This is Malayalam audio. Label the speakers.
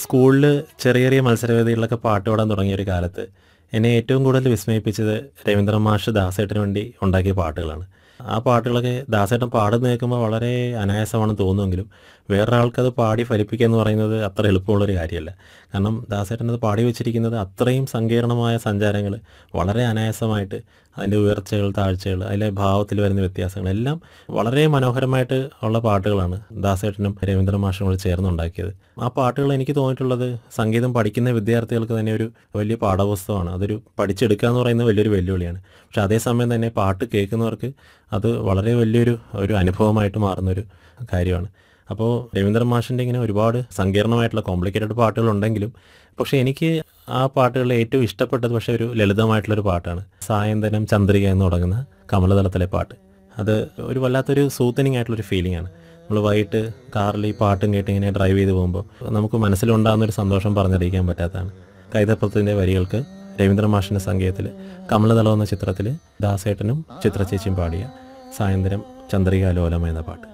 Speaker 1: സ്കൂളിൽ ചെറിയ ചെറിയ മത്സരവേദികളിലൊക്കെ പാട്ട് പാടാൻ തുടങ്ങിയ ഒരു കാലത്ത് എന്നെ ഏറ്റവും കൂടുതൽ വിസ്മയിപ്പിച്ചത് രവീന്ദ്ര മാഷ് ദാസേട്ടന് വേണ്ടി ഉണ്ടാക്കിയ പാട്ടുകളാണ് ആ പാട്ടുകളൊക്കെ ദാസേട്ടൻ പാടുന്ന കേൾക്കുമ്പോൾ വളരെ അനായാസമാണെന്ന് തോന്നുമെങ്കിലും വേറൊരാൾക്കത് പാടി ഫലിപ്പിക്കുക എന്ന് പറയുന്നത് അത്ര എളുപ്പമുള്ളൊരു കാര്യമല്ല കാരണം ദാസേട്ടൻ അത് പാടി വെച്ചിരിക്കുന്നത് അത്രയും സങ്കീർണമായ സഞ്ചാരങ്ങൾ വളരെ അനായാസമായിട്ട് അതിൻ്റെ ഉയർച്ചകൾ താഴ്ചകൾ അതിലെ ഭാവത്തിൽ വരുന്ന വ്യത്യാസങ്ങൾ എല്ലാം വളരെ മനോഹരമായിട്ട് ഉള്ള പാട്ടുകളാണ് ദാസേട്ടനും രവീന്ദ്ര മാഷും കൂടി ചേർന്നുണ്ടാക്കിയത് ആ പാട്ടുകൾ എനിക്ക് തോന്നിയിട്ടുള്ളത് സംഗീതം പഠിക്കുന്ന വിദ്യാർത്ഥികൾക്ക് തന്നെ ഒരു വലിയ പാഠപുസ്തകമാണ് അതൊരു പഠിച്ചെടുക്കുക എന്ന് പറയുന്നത് വലിയൊരു വെല്ലുവിളിയാണ് പക്ഷെ അതേസമയം തന്നെ പാട്ട് കേൾക്കുന്നവർക്ക് അത് വളരെ വലിയൊരു ഒരു അനുഭവമായിട്ട് മാറുന്നൊരു കാര്യമാണ് അപ്പോൾ രവീന്ദ്ര മാഷിൻ്റെ ഇങ്ങനെ ഒരുപാട് സങ്കീർണമായിട്ടുള്ള കോംപ്ലിക്കേറ്റഡ് പാട്ടുകളുണ്ടെങ്കിലും പക്ഷേ എനിക്ക് ആ പാട്ടുകളിൽ ഏറ്റവും ഇഷ്ടപ്പെട്ടത് പക്ഷേ ഒരു ലളിതമായിട്ടുള്ളൊരു പാട്ടാണ് സായന്തനം ചന്ദ്രിക എന്ന് തുടങ്ങുന്ന കമലതലത്തിലെ പാട്ട് അത് ഒരു വല്ലാത്തൊരു സൂത്തനിങ് ആയിട്ടുള്ളൊരു ഫീലിംഗ് ആണ് നമ്മൾ വൈകിട്ട് കാറിൽ ഈ പാട്ടും കേട്ട് ഇങ്ങനെ ഡ്രൈവ് ചെയ്ത് പോകുമ്പോൾ നമുക്ക് മനസ്സിലുണ്ടാകുന്ന ഒരു സന്തോഷം പറഞ്ഞറിയിക്കാൻ പറ്റാത്തതാണ് കൈതപ്പത്തിൻ്റെ വരികൾക്ക് രവീന്ദ്ര മാഷിൻ്റെ സംഗീതത്തിൽ കമലതളം എന്ന ചിത്രത്തിൽ ദാസേട്ടനും ചിത്രചേച്ചിയും പാടിയ സായന്തരം ചന്ദ്രികാലോലം എന്ന പാട്ട്